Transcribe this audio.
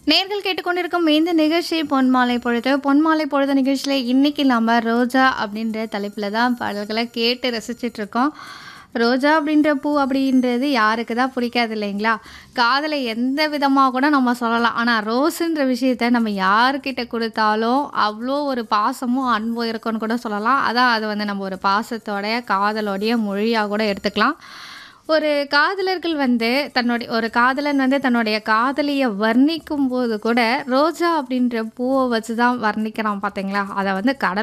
நேர்கள் கேட்டுக்கொண்டிருக்கும் இந்த நிகழ்ச்சி பொன்மாலை பொழுது பொன்மாலை பொழுது நிகழ்ச்சியில் இன்னைக்கு நம்ம ரோஜா அப்படின்ற தலைப்பில் தான் பாடல்களை கேட்டு ரசிச்சிட்டு இருக்கோம் ரோஜா அப்படின்ற பூ அப்படின்றது யாருக்கு தான் பிடிக்காது இல்லைங்களா காதலை எந்த விதமாக கூட நம்ம சொல்லலாம் ஆனால் ரோஸுன்ற விஷயத்த நம்ம யாருக்கிட்ட கொடுத்தாலும் அவ்வளோ ஒரு பாசமும் அன்பும் இருக்குன்னு கூட சொல்லலாம் அதான் அது வந்து நம்ம ஒரு பாசத்தோடைய காதலோடைய மொழியாக கூட எடுத்துக்கலாம் ஒரு காதலர்கள் வந்து தன்னுடைய ஒரு காதலன் வந்து தன்னுடைய காதலியை வர்ணிக்கும் போது கூட ரோஜா அப்படின்ற பூவை வச்சு தான் வர்ணிக்கிறான் பார்த்தீங்களா அதை வந்து கடல்